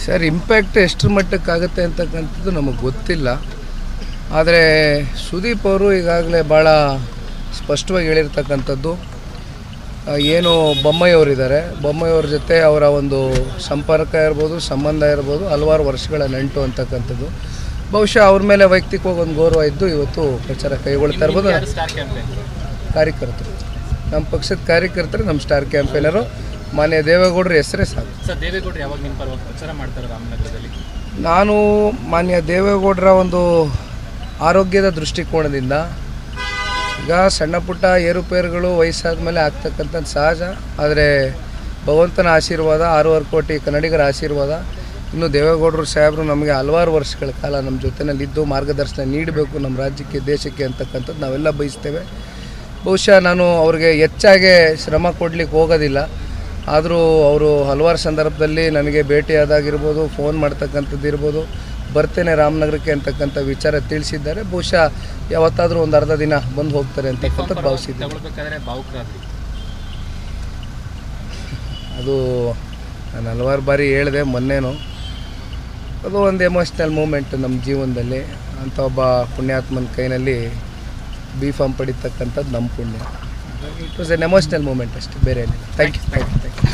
sir impact ಎಷ್ಟರ ಮಟ್ಟಕ್ಕೆ ಆಗುತ್ತೆ ಅಂತಕ್ಕಂಥದ್ದು ನಮಗೆ ಗೊತ್ತಿಲ್ಲ ಆದರೆ ಸುದೀಪ್ ಅವರು ಈಗಾಗಲೇ ಭಾಳ ಸ್ಪಷ್ಟವಾಗಿ ಹೇಳಿರ್ತಕ್ಕಂಥದ್ದು ಆ, ಏನು ಬೊಮ್ಮಾಯಿಯವರಿದ್ದಾರೆ ಬೊಮ್ಮಾಯಿಯವ್ರ ಜೊತೆ ಅವರ ಒಂದು ಸಂಪರ್ಕ ಇರ್ಬೋದು ಸಂಬಂಧ ಇರ್ಬೋದು ಹಲವಾರು ವರ್ಷಗಳ ನಂಟು ಅಂತಕ್ಕಂಥದ್ದು ಬಹುಶಃ ಅವ್ರ ಮೇಲೆ ವೈಯಕ್ತಿಕವಾಗಿ ಒಂದು ಗೌರವ ಇದ್ದು ಇವತ್ತು ಪ್ರಚಾರ ಕೈಗೊಳ್ತಾ ಇರ್ಬೋದು ಸ್ಟಾರ್ ಕ್ಯಾಂಪೇನ್ ಕಾರ್ಯಕರ್ತರು ನಮ್ಮ ಪಕ್ಷದ ಕಾರ್ಯಕರ್ತರು ನಮ್ಮ ಸ್ಟಾರ್ ಕ್ಯಾಂಪೇನರು ಮಾನ್ಯ ದೇವೇಗೌಡರ ಹೆಸರೇ ಸಾಕು ಸರ್ ದೇವೇಗೌಡರು ಯಾವಾಗ ನಿಮ್ಮ ಪರವಾಗಿ ಪ್ರಚಾರ ಮಾಡ್ತಾರೆ ರಾಮನಗರದಲ್ಲಿ ನಾನು ಮಾನ್ಯ ದೇವೇಗೌಡರ ಒಂದು ಆರೋಗ್ಯದ ದೃಷ್ಟಿಕೋನದಿಂದ ಈಗ ಸಣ್ಣ ಪುಟ್ಟ ಏರುಪೇರುಗಳು ವಯಸ್ಸಾದ ಮೇಲೆ ಆಗ್ತಕ್ಕಂಥದ್ದು ಸಹಜ ಆದರೆ ಭಗವಂತನ ಆಶೀರ್ವಾದ ಆರೂವರೆ ಕೋಟಿ ಕನ್ನಡಿಗರ ಆಶೀರ್ವಾದ ಇನ್ನು ದೇವೇಗೌಡರು ಸಾಹೇಬರು ನಮಗೆ ಹಲವಾರು ವರ್ಷಗಳ ಕಾಲ ನಮ್ಮ ಜೊತೆಯಲ್ಲಿದ್ದು ಮಾರ್ಗದರ್ಶನ ನೀಡಬೇಕು ನಮ್ಮ ರಾಜ್ಯಕ್ಕೆ ದೇಶಕ್ಕೆ ಅಂತಕ್ಕಂಥದ್ದು ನಾವೆಲ್ಲ ಬಯಸ್ತೇವೆ ಬಹುಶಃ ನಾನು ಅವ್ರಿಗೆ ಹೆಚ್ಚಾಗಿ ಶ್ರಮ ಕೊಡಲಿಕ್ಕೆ ಹೋಗೋದಿಲ್ಲ ಆದರೂ ಅವರು ಹಲವಾರು ಸಂದರ್ಭದಲ್ಲಿ ನನಗೆ ಭೇಟಿಯಾದಾಗಿರ್ಬೋದು ಫೋನ್ ಮಾಡ್ತಕ್ಕಂಥದ್ದು ಇರ್ಬೋದು ಬರ್ತೇನೆ ರಾಮನಗರಕ್ಕೆ ಅಂತಕ್ಕಂಥ ವಿಚಾರ ತಿಳಿಸಿದ್ದಾರೆ ಬಹುಶಃ ಯಾವತ್ತಾದರೂ ಒಂದು ಅರ್ಧ ದಿನ ಬಂದು ಹೋಗ್ತಾರೆ ಅಂತಕ್ಕಂಥದ್ದು ಭಾವಿಸಿದ್ದೆ ತಗೊಳ್ಬೇಕಾದ್ರೆ ಭಾವುಕರಾದ್ರಿ ಅದು ನಾನು ಹಲವಾರು ಬಾರಿ ಹೇಳಿದೆ ಮೊನ್ನೆನೂ ಅದು ಒಂದು ಎಮೋಷ್ನಲ್ ಮೂಮೆಂಟ್ ನಮ್ಮ ಜೀವನದಲ್ಲಿ ಅಂಥ ಒಬ್ಬ ಪುಣ್ಯಾತ್ಮನ ಕೈನಲ್ಲಿ ಬಿ ಫಾರ್ಮ್ ಪಡಿತಕ್ಕಂಥದ್ದು ನಮ್ಮ ಪುಣ್ಯ it was an emotional moment ಅಷ್ಟೇ ಬೇರೆ ಏನಿಲ್ಲ thank you thank you thank you